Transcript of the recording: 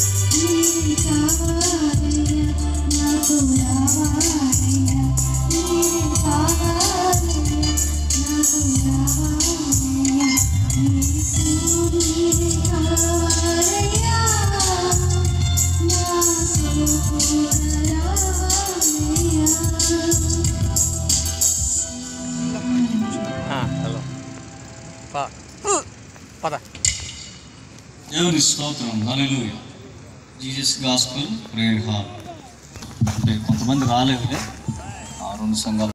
నీవే కావాలయ్యా నాకు రావాలయ్యా నీవే కావాలయ్యా నాకు రావాలయ్యా యేసు నీవే కావాలయ్యా నా సోదరాలయ్యా హలో పా పద దేవుని స్తోత్రం hallelujah Jesus gospel prayer hall అంటే కొంతమంది రాలేదులే ఆ రెండు సంఘాలు